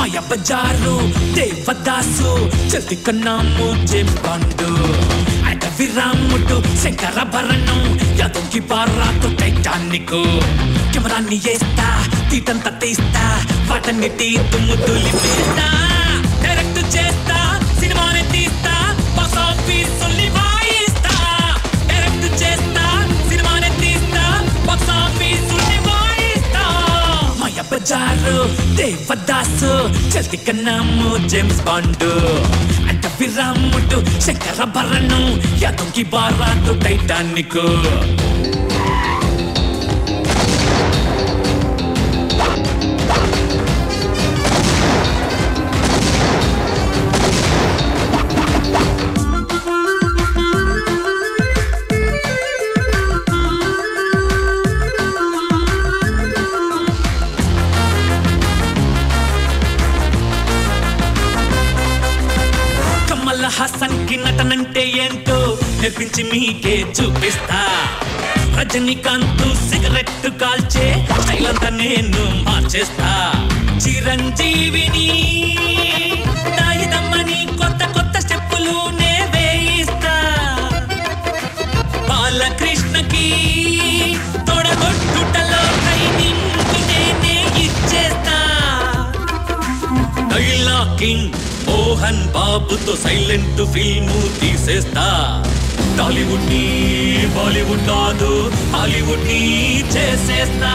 మాయ బజారు దేవదాసు చల్తి కన్నాము జేంబాండు అడవి రాముడు శంకరభరణం యాదవ్కి పారాతో టైటానిక్ కెమెరాన్ని వేస్తా తీటంతా తీస్తా వాటన్నిటి తుమ్ము తులిపేస్తా డైరెక్ట్ చేస్తా సినిమాని తీస్తా బాక్స్ ఆఫీస్ వాయిస్తా డైరెక్ట్ చేస్తా సినిమాని తీస్తా బాక్స్ ఆఫీస్ వాయిస్తా మాయ బజారు దేవదాసు చల్తి కన్నాము జేమ్స్ బాండ్ అడవి రాముడు శంకరభరణం యాదవ్కి బారాతో టైటానిక్ కమల్ హాసన్ కి నటనంటే ఏంటో నేర్పించి మీకే చూపిస్తా రజనీకాంత్ సిగరెట్ కాల్చే స్టైల్ అంతా నేను మార్చేస్తా చిరంజీవిని దాయిదమ్మని కొత్త కొత్త స్టెప్పులు నే వేయిస్తా బాలకృష్ణకి తొడగొట్టుటలో ట్రైనింగ్ నేనే ఇచ్చేస్తా డైలాకింగ్ మోహన్ బాబుతో సైలెంట్ ఫిల్మ్ తీసేస్తా టాలీవుడ్ ని బాలీవుడ్ కాదు హాలీవుడ్ ని చేసేస్తా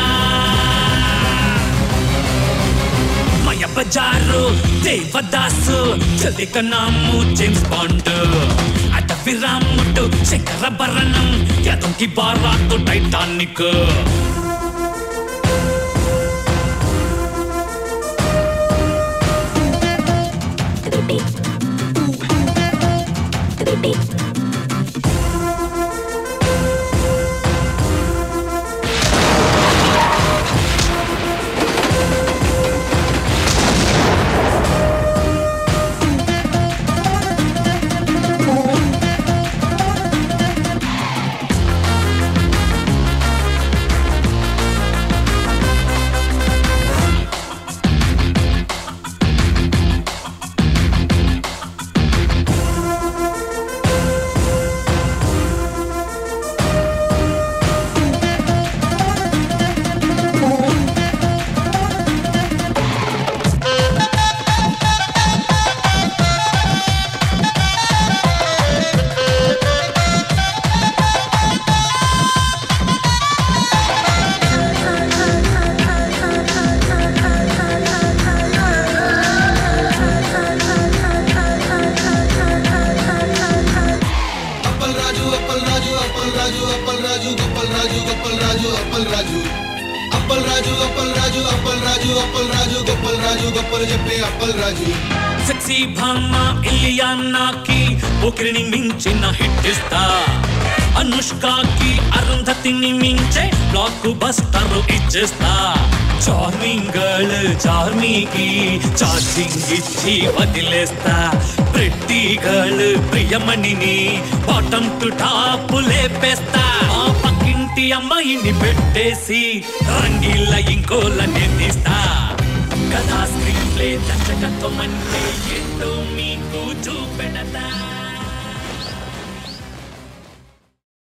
మయ బజారు దేవదాసు చల్ది కన్నాము జేమ్స్ బాండ్ అటవి రాముడు శంకరభరణం యాదవ్కి బారాతో టైటానిక్ అప్పల్ రాజు అప్పల్ రాజు అప్పల్ రాజు అప్పల్ రాజు గొప్పల్ రాజు గొప్పల్ రాజు అప్పల్ రాజు అప్పల్ రాజు అప్పల్ రాజు అప్పల్ రాజు అప్పల్ రాజు గొప్పల్ రాజు గొప్పలు చెప్పే అప్పల్ రాజు సెక్సీ భామ ఇలియానాకి ఒకరిని మించిన హిట్ ఇస్తా అనుష్కకి అరుంధతిని మించే బ్లాక్ బస్టర్ ఇచ్చేస్తా చార్మింగ్ గర్ల్ చార్మీకి చార్జింగ్ ఇచ్చి వదిలేస్తా ప్రెట్టి గర్ల్ ప్రియమణిని బాటమ్ టు టాప్ లేపేస్తా ఆ పక్కింటి అమ్మాయిని పెట్టేసి రంగీల ఇంకోల నిర్దిస్తా కథా స్క్రీన్ ప్లే దర్శకత్వం అంటే ఏంటో మీకు చూపెడతా